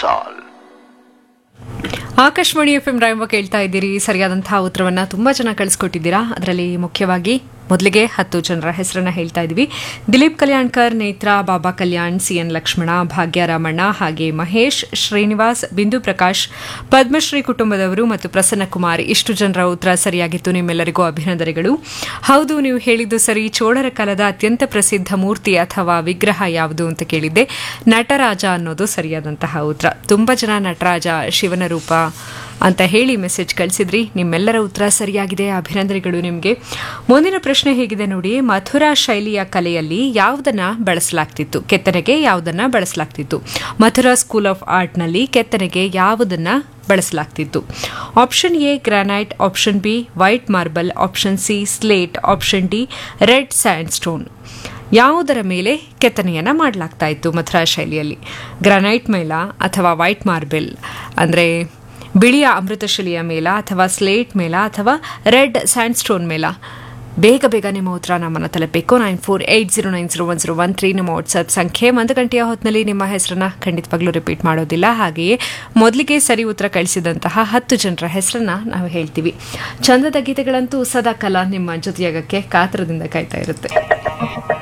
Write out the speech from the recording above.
ಸಾಲ್ Akashvani F M ರಾಯಂಬ ಕೇಳ್ತಾ ಇದ್ದೀರಿ ಸರಿಯಾದಂತಹ ಉತ್ತರವನ್ನ ತುಂಬಾ ಜನ ಕಳಿಸ್ಕೊಟ್ಟಿದ್ದೀರಾ ಅದರಲ್ಲಿ ಮುಖ್ಯವಾಗಿ ಮೊದಲಿಗೆ ಹತ್ತು ಜನರ ಹೆಸರನ್ನ ಹೇಳ್ತಾ ಇದ್ದೀವಿ ದಿಲೀಪ್ ಕಲ್ಯಾಣ್ಕರ್ ನೇತ್ರ ಬಾಬಾ ಕಲ್ಯಾಣ್ ಸಿಎನ್ ಲಕ್ಷ್ಮಣ ಭಾಗ್ಯ ರಾಮಣ್ಣ ಹಾಗೆ ಮಹೇಶ್ ಶ್ರೀನಿವಾಸ್ ಬಿಂದು ಪ್ರಕಾಶ್ ಪದ್ಮಶ್ರೀ ಕುಟುಂಬದವರು ಮತ್ತು ಪ್ರಸನ್ನ ಕುಮಾರ್ ಇಷ್ಟು ಜನರ ಉತ್ತರ ಸರಿಯಾಗಿತ್ತು ನಿಮ್ಮೆಲ್ಲರಿಗೂ ಅಭಿನಂದನೆಗಳು ಹೌದು ನೀವು ಹೇಳಿದ್ದು ಸರಿ ಚೋಳರ ಕಾಲದ ಅತ್ಯಂತ ಪ್ರಸಿದ್ಧ ಮೂರ್ತಿ ಅಥವಾ ವಿಗ್ರಹ ಯಾವುದು ಅಂತ ಕೇಳಿದ್ದೆ ನಟರಾಜ ಅನ್ನೋದು ಸರಿಯಾದಂತಹ ಉತ್ತರ ತುಂಬಾ ಜನ ನಟರಾಜ ಶಿವನ ರೂಪ ಅಂತ ಹೇಳಿ ಮೆಸೇಜ್ ಕಳಿಸಿದ್ರಿ ನಿಮ್ಮೆಲ್ಲರ ಉತ್ತರ ಸರಿಯಾಗಿದೆ ಅಭಿನಂದನೆಗಳು ನಿಮಗೆ ಮುಂದಿನ ಪ್ರಶ್ನೆ ಹೇಗಿದೆ ನೋಡಿ ಮಥುರಾ ಶೈಲಿಯ ಕಲೆಯಲ್ಲಿ ಯಾವುದನ್ನ ಬಳಸಲಾಗ್ತಿತ್ತು ಕೆತ್ತನೆಗೆ ಯಾವುದನ್ನ ಬಳಸಲಾಗ್ತಿತ್ತು ಮಥುರಾ ಸ್ಕೂಲ್ ಆಫ್ ಆರ್ಟ್ನಲ್ಲಿ ಕೆತ್ತನೆಗೆ ಯಾವುದನ್ನ ಬಳಸಲಾಗ್ತಿತ್ತು option A granite option B white marble option C slate option D red sandstone ಯಾವುದರ ಮೇಲೆ ಕೆತ್ತನೆಯನ್ನು ಮಾಡಲಾಗ್ತಾ ಇತ್ತು ಮಥುರಾ ಶೈಲಿಯಲ್ಲಿ ಗ್ರಾನೈಟ್ ಮೇಲ ಅಥವಾ ವೈಟ್ ಮಾರ್ಬಲ್ ಅಂದರೆ ಬಿಳಿಯ ಅಮೃತಶಿಲೆಯ ಮೇಲ ಅಥವಾ ಸ್ಲೇಟ್ ಮೇಲ ಅಥವಾ ರೆಡ್ ಸ್ಯಾಂಡ್ ಸ್ಟೋನ್ ಮೇಲ ಬೇಗ ಬೇಗ ನಿಮ್ಮ ಉತ್ತರ ನಮ್ಮನ್ನು ತಲುಪಬೇಕು nine four eight zero nine zero one zero one three ನಮ್ಮ ವಾಟ್ಸಪ್ ಸಂಖ್ಯೆ ಒಂದು ಗಂಟೆಯ ಹೊತ್ತಿನಲ್ಲಿ ನಿಮ್ಮ ಹೆಸರನ್ನ ಖಂಡಿತವಾಗ್ಲೂ ರಿಪೀಟ್ ಮಾಡೋದಿಲ್ಲ ಹಾಗೆಯೇ ಮೊದಲಿಗೆ ಸರಿ ಉತ್ತರ ಕಳಿಸಿದಂತಹ ಹತ್ತು ಜನರ ಹೆಸರನ್ನ ನಾವು ಹೇಳ್ತೀವಿ ಚಂದದ ಗೀತೆಗಳಂತೂ ಸದಾ ಕಾಲ ನಿಮ್ಮ ಜೊತೆಯಾಗಕ್ಕೆ ಕಾತರದಿಂದ ಕಾಯ್ತಾ ಇರುತ್ತೆ